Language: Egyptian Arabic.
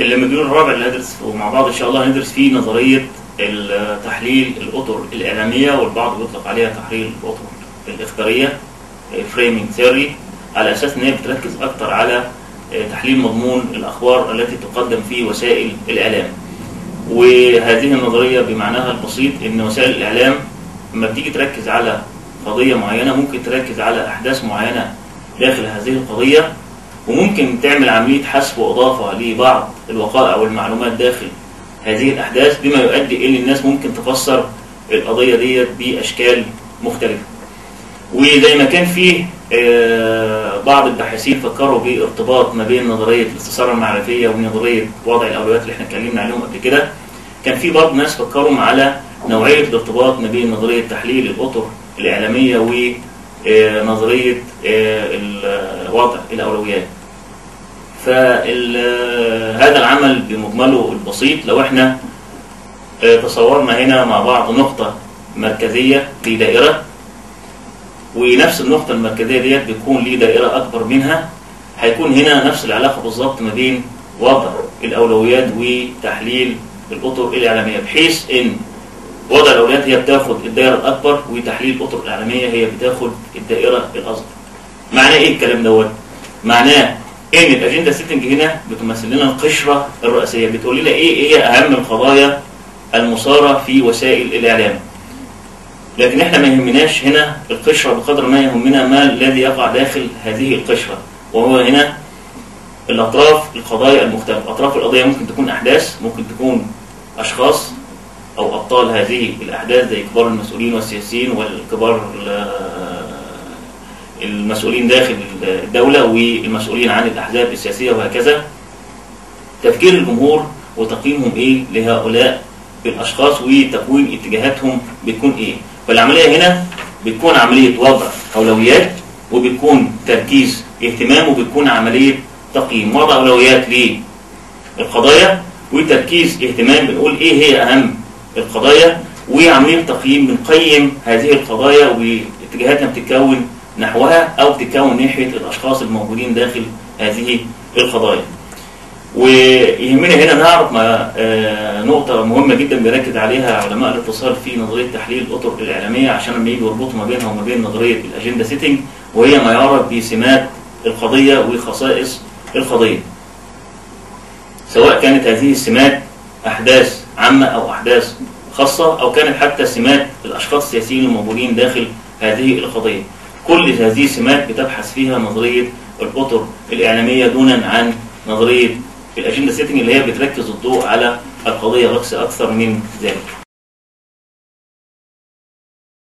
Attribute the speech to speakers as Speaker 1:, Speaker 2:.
Speaker 1: المديول الرابع اللي هندرس ومع بعض ان شاء الله هندرس فيه نظريه تحليل الاطر الاعلاميه والبعض بيطلق عليها تحليل الاطر الاخباريه فريمينج ثيوري على اساس ان هي بتركز اكتر على تحليل مضمون الاخبار التي تقدم في وسائل الاعلام وهذه النظريه بمعناها البسيط ان وسائل الاعلام لما بتيجي تركز على قضيه معينه ممكن تركز على احداث معينه داخل هذه القضيه وممكن تعمل عمليه حذف واضافه لبعض الوقائع والمعلومات داخل هذه الاحداث بما يؤدي الى الناس ممكن تفسر القضيه ديت باشكال مختلفه. وزي ما كان فيه بعض الباحثين فكروا بارتباط ما بين نظريه الاستثاره المعرفيه ونظريه وضع الاولويات اللي احنا اتكلمنا عليهم قبل كده كان في بعض ناس فكروا على نوعيه الارتباط ما بين نظريه تحليل الاطر الاعلاميه ونظريه وضع الاولويات. فهذا العمل بمجمله البسيط لو احنا تصورنا هنا مع بعض نقطه مركزيه في دائره ونفس النقطة المركزية ديت بيكون ليه دائرة أكبر منها هيكون هنا نفس العلاقة بالظبط ما بين وضع الأولويات وتحليل الأطر الإعلامية بحيث إن وضع الأولويات هي بتاخد الدائرة الأكبر وتحليل الأطر الإعلامية هي بتاخد الدائرة الأصغر. معناه إيه الكلام دوت؟ معناه إن الأجندة سيتنج هنا بتمثل لنا القشرة الرئيسية بتقول لنا إيه هي أهم القضايا المثارة في وسائل الإعلام. لكن احنا ما يهمناش هنا القشرة بقدر ما يهمنا ما الذي يقع داخل هذه القشرة وهو هنا الأطراف القضايا المختلفة أطراف القضية ممكن تكون أحداث ممكن تكون أشخاص أو أبطال هذه الأحداث زي كبار المسؤولين والسياسيين والكبار المسؤولين داخل الدولة والمسؤولين عن الأحزاب السياسية وهكذا تفكير الجمهور وتقييمهم إيه لهؤلاء الأشخاص وتكوين اتجاهاتهم بتكون إيه فالعملية هنا بتكون عملية وضع أولويات وبتكون تركيز اهتمام وبتكون عملية تقييم وضع أولويات للقضايا وتركيز اهتمام بنقول إيه هي أهم القضايا وعملية تقييم بنقيم هذه القضايا واتجاهاتنا بتتكون نحوها أو بتتكون ناحية الأشخاص الموجودين داخل هذه القضايا ويهمنا هنا نعرف ما آه نقطة مهمة جدا بيركز عليها علماء الاتصال في نظرية تحليل الأطر الإعلامية عشان لما يجوا يربطوا ما بينها وما بين نظرية الأجندة سيتنج وهي ما يعرف بسمات القضية وخصائص القضية. سواء كانت هذه السمات أحداث عامة أو أحداث خاصة أو كانت حتى سمات الأشخاص السياسيين الموجودين داخل هذه القضية. كل هذه السمات بتبحث فيها نظرية الأطر الإعلامية دونا عن نظرية الاجنده سيتنج اللي هي بتركز الضوء على القضيه بس اكثر من ذلك